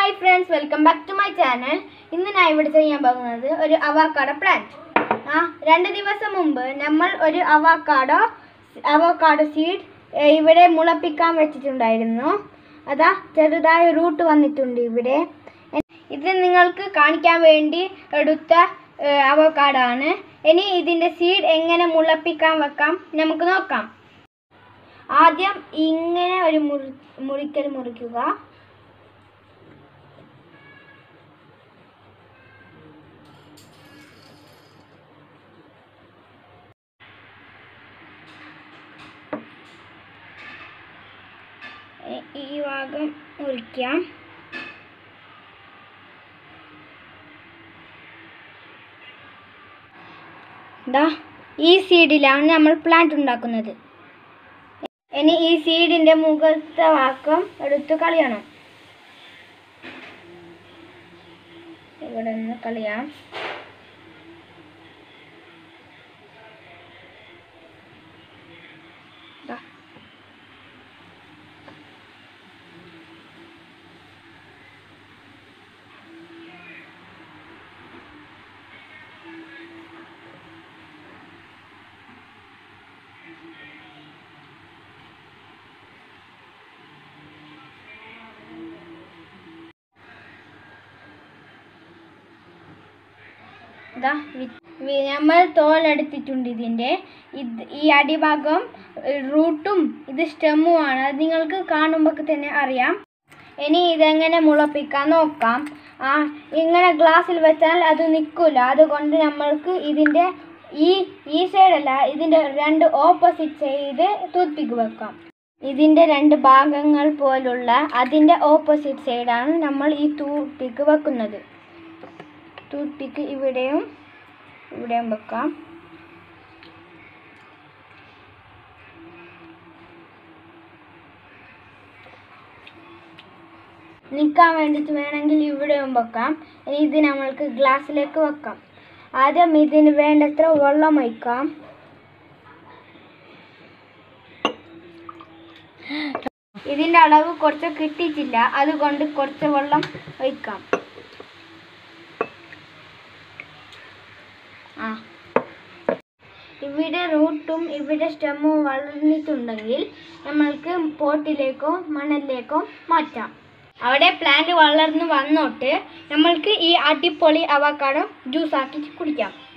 Hi friends welcome back to my channel ഇന്ന് ഞാൻ ഇവിടെ ചെയ്യാൻ പോകുന്നത് ഒരു അവക്കാഡോ പ്ലാന്റ് ആ രണ്ട് ദിവസം മുമ്പ് നമ്മൾ ഒരു അവക്കാഡോ അവക്കാഡോ സീഡ് ഇവിടെ മുളപ്പിക്കാൻ വെച്ചിട്ടുണ്ടായിരുന്നു അതാ ചെറുതായ റൂട്ട് വന്നിട്ടുണ്ട് ഇവിടെ ഇത് നിങ്ങൾക്ക് കാണിക്കാൻ വേണ്ടി എടുത്ത അവക്കാഡോ ആണ് ഇനി ഇതിൻ്റെ സീഡ് എങ്ങനെ മുളപ്പിക്കാൻ വെക്കാം നമുക്ക് നോക്കാം ആദ്യം ഇങ്ങനെ ഒരു മുറി മുറിക്കൽ മുറിക്കുക ഈ- ഈ ഭാഗം മുറിക്കാം ദാ ഈ സീഡിലാണ് നമ്മൾ പ്ലാന്റ് ഉണ്ടാക്കുന്നത് ഇനി ഈ സീഡിന്റെ മുഖത്തെ വാക്കം എടുത്ത് കളയണം ഇവിടെ നിന്ന് കളയാം ദാ. ഇതാ വി- വി- നമ്മൾ തോലെടുത്തിട്ടുണ്ട് ഇതിൻ്റെ ഇത് ഈ അടിഭാഗം റൂട്ടും ഇത് സ്റ്റെമ്മുമാണ് അത് നിങ്ങൾക്ക് കാണുമ്പോൾ തന്നെ അറിയാം ഇനി ഇതെങ്ങനെ മുളപ്പിക്കാൻ നോക്കാം ആ ഇങ്ങനെ ഗ്ലാസ്സിൽ വെച്ചാൽ അത് നിൽക്കില്ല അതുകൊണ്ട് നമ്മൾക്ക് ഇതിൻ്റെ ഈ ഈ സൈഡല്ല ഇതിൻ്റെ രണ്ട് ഓപ്പോസിറ്റ് സൈഡ് ടൂത്ത്പിക്ക് വെക്കാം ഇതിൻ്റെ രണ്ട് ഭാഗങ്ങൾ പോലുള്ള അതിൻ്റെ ഓപ്പോസിറ്റ് സൈഡാണ് നമ്മൾ ഈ ടൂത്ത്പിക്ക് വെക്കുന്നത് ടൂത്ത് പിക്ക് ഇവിടെയും ഇവിടെയും വെക്കാം നിൽക്കാൻ വേണ്ടിയിട്ട് വേണമെങ്കിൽ ഇവിടെയും വെക്കാം ഇനി ഇത് നമ്മൾക്ക് ഗ്ലാസ്സിലേക്ക് വെക്കാം ആദ്യം ഇതിന് വേണ്ടത്ര വെള്ളം ഒഴിക്കാം ഇതിൻ്റെ അളവ് കുറച്ച് കിട്ടിയിട്ടില്ല അതുകൊണ്ട് കുറച്ച് വെള്ളം ഒഴിക്കാം ആ ഇവിടെ റൂട്ടും ഇവിടെ സ്റ്റെമ്മും വളർന്നിട്ടുണ്ടെങ്കിൽ നമ്മൾക്ക് പോട്ടിലേക്കോ മണലിലേക്കോ മാറ്റാം അവിടെ പ്ലാന്റ് വളർന്ന് വന്നോട്ട് നമ്മൾക്ക് ഈ അടിപൊളി അവക്കാടം ജ്യൂസ് ആക്കി കുടിക്കാം